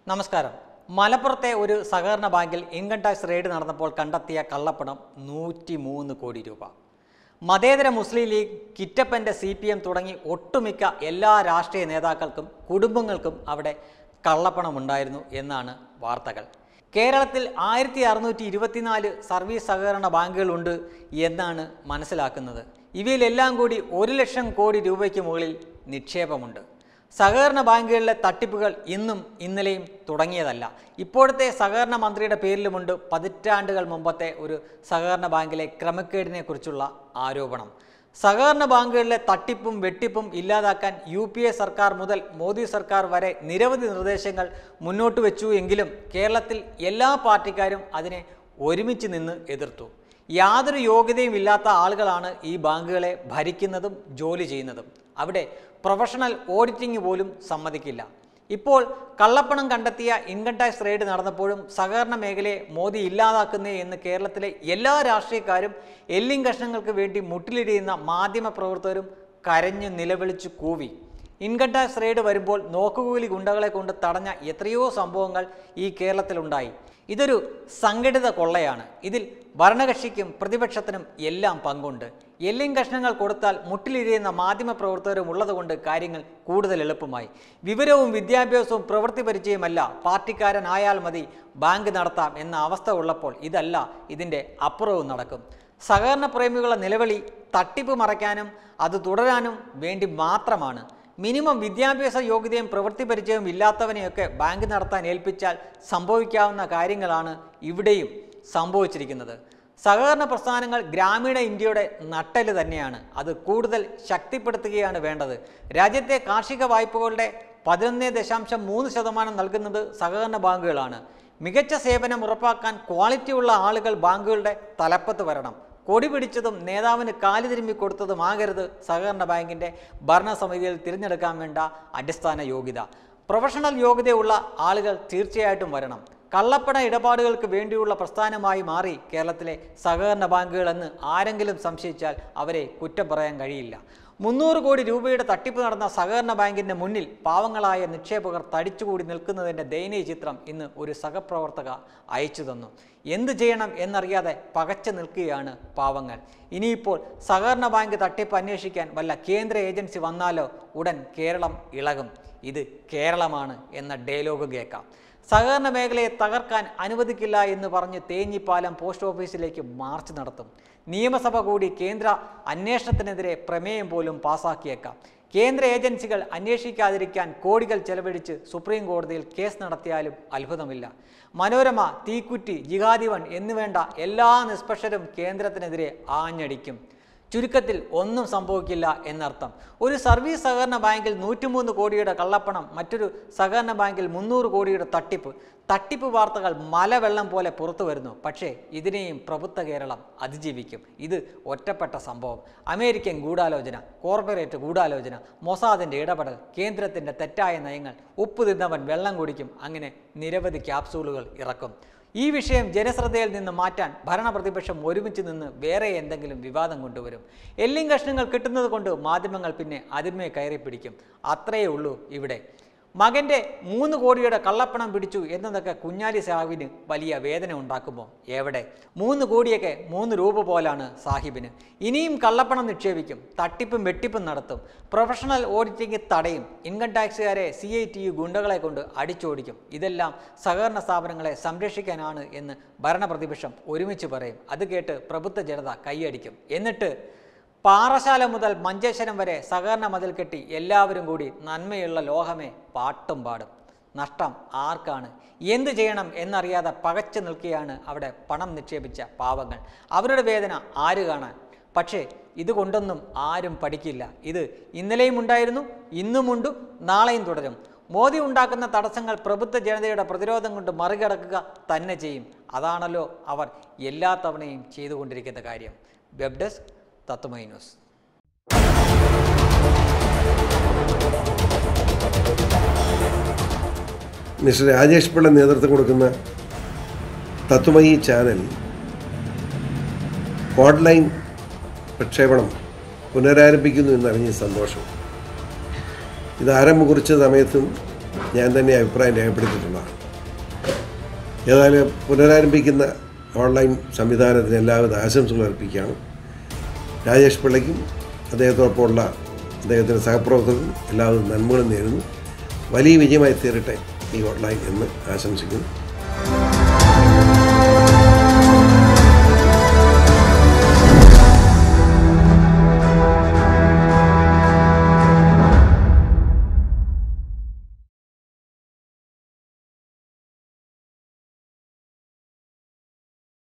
നമസ്കാരം മലപ്പുറത്തെ ഒരു സഹകരണ ബാങ്കിൽ ഇൻകം ടാക്സ് റെയ്ഡ് നടന്നപ്പോൾ കണ്ടെത്തിയ കള്ളപ്പണം നൂറ്റി മൂന്ന് കോടി രൂപ മതേതര മുസ്ലിം ലീഗ് കിറ്റപ്പൻ്റെ സി പി എം തുടങ്ങി ഒട്ടുമിക്ക എല്ലാ രാഷ്ട്രീയ നേതാക്കൾക്കും കുടുംബങ്ങൾക്കും അവിടെ കള്ളപ്പണം ഉണ്ടായിരുന്നു എന്നാണ് വാർത്തകൾ കേരളത്തിൽ ആയിരത്തി അറുന്നൂറ്റി ഇരുപത്തിനാല് സർവീസ് സഹകരണ ബാങ്കുകളുണ്ട് എന്നാണ് മനസ്സിലാക്കുന്നത് ഇവയിലെല്ലാം കൂടി ഒരു ലക്ഷം കോടി രൂപയ്ക്ക് മുകളിൽ നിക്ഷേപമുണ്ട് സഹകരണ ബാങ്കുകളിലെ തട്ടിപ്പുകൾ ഇന്നും ഇന്നലെയും തുടങ്ങിയതല്ല ഇപ്പോഴത്തെ സഹകരണ മന്ത്രിയുടെ പേരിലുമുണ്ട് പതിറ്റാണ്ടുകൾ മുമ്പത്തെ ഒരു സഹകരണ ബാങ്കിലെ ക്രമക്കേടിനെ കുറിച്ചുള്ള ആരോപണം സഹകരണ ബാങ്കുകളിലെ തട്ടിപ്പും വെട്ടിപ്പും ഇല്ലാതാക്കാൻ യു പി എ സർക്കാർ മുതൽ മോദി സർക്കാർ വരെ നിരവധി നിർദ്ദേശങ്ങൾ മുന്നോട്ട് വെച്ചു എങ്കിലും കേരളത്തിൽ എല്ലാ പാർട്ടിക്കാരും അതിനെ ഒരുമിച്ച് നിന്ന് എതിർത്തു യാതൊരു യോഗ്യതയും ഇല്ലാത്ത ആളുകളാണ് ഈ ബാങ്കുകളെ ഭരിക്കുന്നതും ജോലി ചെയ്യുന്നതും അവിടെ പ്രൊഫഷണൽ ഓഡിറ്റിംഗ് പോലും സമ്മതിക്കില്ല ഇപ്പോൾ കള്ളപ്പണം കണ്ടെത്തിയ ഇൻകം ടാക്സ് റെയ്ഡ് നടന്നപ്പോഴും സഹകരണ മേഖലയെ മോദി ഇല്ലാതാക്കുന്നേ എന്ന് കേരളത്തിലെ എല്ലാ രാഷ്ട്രീയക്കാരും എല്ലിൻ കഷ്ണങ്ങൾക്ക് വേണ്ടി മുട്ടിലിടിയുന്ന മാധ്യമ പ്രവർത്തകരും കരഞ്ഞു നിലവിളിച്ചു കൂവി ഇൻകം ടാക്സ് റെയ്ഡ് വരുമ്പോൾ നോക്കുകൂലി ഗുണ്ടകളെ കൊണ്ട് തടഞ്ഞ എത്രയോ സംഭവങ്ങൾ ഈ കേരളത്തിലുണ്ടായി ഇതൊരു സംഘടിത കൊള്ളയാണ് ഇതിൽ ഭരണകക്ഷിക്കും പ്രതിപക്ഷത്തിനും എല്ലാം പങ്കുണ്ട് എല്ലിൻ കഷ്ണങ്ങൾ കൊടുത്താൽ മുട്ടിലിരിയുന്ന മാധ്യമപ്രവർത്തകരും ഉള്ളതുകൊണ്ട് കാര്യങ്ങൾ കൂടുതൽ എളുപ്പമായി വിവരവും വിദ്യാഭ്യാസവും പ്രവൃത്തി പരിചയമല്ല പാർട്ടിക്കാരനായാൽ മതി ബാങ്ക് നടത്താം എന്ന അവസ്ഥ ഉള്ളപ്പോൾ ഇതല്ല ഇതിൻ്റെ അപ്പുറവും നടക്കും സഹകരണ പ്രേമികളുടെ നിലവിളി തട്ടിപ്പ് മറയ്ക്കാനും അത് തുടരാനും വേണ്ടി മാത്രമാണ് മിനിമം വിദ്യാഭ്യാസ യോഗ്യതയും പ്രവൃത്തി പരിചയവും ഇല്ലാത്തവനെയൊക്കെ ബാങ്ക് നടത്താൻ ഏൽപ്പിച്ചാൽ സംഭവിക്കാവുന്ന കാര്യങ്ങളാണ് ഇവിടെയും സംഭവിച്ചിരിക്കുന്നത് സഹകരണ പ്രസ്ഥാനങ്ങൾ ഗ്രാമീണ ഇന്ത്യയുടെ നട്ടല് തന്നെയാണ് അത് കൂടുതൽ ശക്തിപ്പെടുത്തുകയാണ് വേണ്ടത് രാജ്യത്തെ കാർഷിക വായ്പകളുടെ പതിനൊന്ന് ദശാംശം മൂന്ന് ശതമാനം നൽകുന്നത് സഹകരണ ബാങ്കുകളാണ് മികച്ച സേവനം ഉറപ്പാക്കാൻ ക്വാളിറ്റിയുള്ള ആളുകൾ ബാങ്കുകളുടെ തലപ്പത്ത് വരണം കൊടി പിടിച്ചതും നേതാവിന് കാലു തിരുമ്മി കൊടുത്തതുമാകരുത് സഹകരണ ബാങ്കിൻ്റെ ഭരണസമിതിയിൽ തിരഞ്ഞെടുക്കാൻ വേണ്ട അടിസ്ഥാന യോഗ്യത പ്രൊഫഷണൽ യോഗ്യതയുള്ള ആളുകൾ തീർച്ചയായിട്ടും വരണം കള്ളപ്പണ ഇടപാടുകൾക്ക് വേണ്ടിയുള്ള പ്രസ്ഥാനമായി മാറി കേരളത്തിലെ സഹകരണ ബാങ്കുകളെന്ന് ആരെങ്കിലും സംശയിച്ചാൽ അവരെ കുറ്റം പറയാൻ കഴിയില്ല മുന്നൂറ് കോടി രൂപയുടെ തട്ടിപ്പ് നടന്ന സഹകരണ ബാങ്കിന്റെ മുന്നിൽ പാവങ്ങളായ നിക്ഷേപകർ തടിച്ചുകൂടി നിൽക്കുന്നതിന്റെ ദയനീയ ചിത്രം ഇന്ന് ഒരു സഹപ്രവർത്തക അയച്ചു തന്നു എന്ത് ചെയ്യണം എന്നറിയാതെ പകച്ചു നിൽക്കുകയാണ് പാവങ്ങൾ ഇനിയിപ്പോൾ സഹകരണ ബാങ്ക് തട്ടിപ്പ് അന്വേഷിക്കാൻ വല്ല കേന്ദ്ര ഏജൻസി വന്നാലോ ഉടൻ കേരളം ഇളകും ഇത് കേരളമാണ് എന്ന ഡയലോഗ് കേൾക്കാം സഹകരണ മേഖലയെ തകർക്കാൻ അനുവദിക്കില്ല എന്ന് പറഞ്ഞ് തേഞ്ഞിപ്പാലം പോസ്റ്റ് ഓഫീസിലേക്ക് മാർച്ച് നടത്തും നിയമസഭ കൂടി കേന്ദ്ര അന്വേഷണത്തിനെതിരെ പ്രമേയം പോലും പാസാക്കിയേക്കാം കേന്ദ്ര ഏജൻസികൾ അന്വേഷിക്കാതിരിക്കാൻ കോടികൾ ചെലവഴിച്ച് സുപ്രീം കോടതിയിൽ കേസ് നടത്തിയാലും അത്ഭുതമില്ല മനോരമ തീക്കുറ്റി ജിഹാദിവൺ എന്നുവേണ്ട എല്ലാ നിഷ്പക്ഷരും കേന്ദ്രത്തിനെതിരെ ആഞ്ഞടിക്കും ചുരുക്കത്തിൽ ഒന്നും സംഭവിക്കില്ല എന്നർത്ഥം ഒരു സർവീസ് സഹകരണ ബാങ്കിൽ നൂറ്റിമൂന്ന് കോടിയുടെ കള്ളപ്പണം മറ്റൊരു സഹകരണ ബാങ്കിൽ മുന്നൂറ് കോടിയുടെ തട്ടിപ്പ് തട്ടിപ്പ് വാർത്തകൾ മലവെള്ളം പോലെ പുറത്തു വരുന്നു പക്ഷേ ഇതിനെയും പ്രബുദ്ധ കേരളം അതിജീവിക്കും ഇത് ഒറ്റപ്പെട്ട സംഭവം അമേരിക്കൻ ഗൂഢാലോചന കോർപ്പറേറ്റ് ഗൂഢാലോചന മൊസാദിൻ്റെ ഇടപെടൽ കേന്ദ്രത്തിൻ്റെ തെറ്റായ നയങ്ങൾ ഉപ്പ് തിന്നവൻ വെള്ളം കുടിക്കും അങ്ങനെ നിരവധി ക്യാപ്സൂളുകൾ ഇറക്കും ഈ വിഷയം ജനശ്രദ്ധയിൽ നിന്ന് മാറ്റാൻ ഭരണപ്രതിപക്ഷം ഒരുമിച്ച് നിന്ന് വേറെ എന്തെങ്കിലും വിവാദം കൊണ്ടുവരും എല്ലിൻ കഷ്ണങ്ങൾ കിട്ടുന്നത് കൊണ്ട് മാധ്യമങ്ങൾ പിന്നെ അതിന്മേ കയറി പിടിക്കും അത്രയേ ഉള്ളൂ ഇവിടെ മകൻ്റെ മൂന്ന് കോടിയുടെ കള്ളപ്പണം പിടിച്ചു എന്നതൊക്കെ കുഞ്ഞാലി സാഹിബിന് വലിയ വേദന ഉണ്ടാക്കുമോ എവിടെ മൂന്ന് കോടിയൊക്കെ മൂന്ന് രൂപ പോലാണ് സാഹിബിന് ഇനിയും കള്ളപ്പണം നിക്ഷേപിക്കും തട്ടിപ്പും വെട്ടിപ്പും നടത്തും പ്രൊഫഷണൽ ഓഡിറ്റിംഗ് തടയും ഇൻകം ടാക്സുകാരെ സി ഐ ടി യു ഗുണ്ടകളെ കൊണ്ട് അടിച്ചോടിക്കും ഇതെല്ലാം സഹകരണ സ്ഥാപനങ്ങളെ സംരക്ഷിക്കാനാണ് എന്ന് ഭരണപ്രതിപക്ഷം ഒരുമിച്ച് പറയും അത് കേട്ട് പ്രബുദ്ധ ജനത കൈയടിക്കും എന്നിട്ട് പാറശാല മുതൽ മഞ്ചേശ്വരം വരെ സഹകരണ മതിൽ കെട്ടി എല്ലാവരും കൂടി നന്മയുള്ള ലോഹമേ പാട്ടും പാടും നഷ്ടം ആർക്കാണ് എന്ത് ചെയ്യണം എന്നറിയാതെ പകച്ചു നിൽക്കുകയാണ് അവിടെ പണം നിക്ഷേപിച്ച പാവങ്ങൾ അവരുടെ വേദന ആര് കാണാൻ പക്ഷേ ഇതുകൊണ്ടൊന്നും ആരും പഠിക്കില്ല ഇത് ഇന്നലെയും ഉണ്ടായിരുന്നു ഇന്നുമുണ്ട് നാളെയും തുടരും മോദി ഉണ്ടാക്കുന്ന തടസ്സങ്ങൾ പ്രബുദ്ധ ജനതയുടെ പ്രതിരോധം കൊണ്ട് മറികടക്കുക തന്നെ ചെയ്യും അതാണല്ലോ അവർ എല്ലാ തവണയും ചെയ്തുകൊണ്ടിരിക്കുന്ന കാര്യം web desk Tatwamayi news mister Rajesh Pillai നേതൃത്വം കൊടുക്കുന്ന തത്വമയി ചാനൽ ഓൺലൈൻ പ്രക്ഷേപണം പുനരാരംഭിക്കുന്നു എന്നറിഞ്ഞ സന്തോഷം ഇത് ആരംഭം കുറിച്ച സമയത്തും ഞാൻ തന്നെ അഭിപ്രായം രേഖപ്പെടുത്തിയിട്ടുള്ളതാണ് ഏതായാലും പുനരാരംഭിക്കുന്ന ഓൺലൈൻ സംവിധാനത്തിന് എല്ലാവിധ ആശംസകൾ അർപ്പിക്കുകയാണ് രാജേഷ് പിള്ളയ്ക്കും അദ്ദേഹത്തോടൊപ്പമുള്ള അദ്ദേഹത്തിൻ്റെ സഹപ്രവർത്തകർക്കും എല്ലാവിധ നന്മകളും നേരുന്നു വലിയ വിജയമായി തീരട്ടെ ഈ ഓൺലൈൻ എന്ന് ആശംസിക്കുന്നു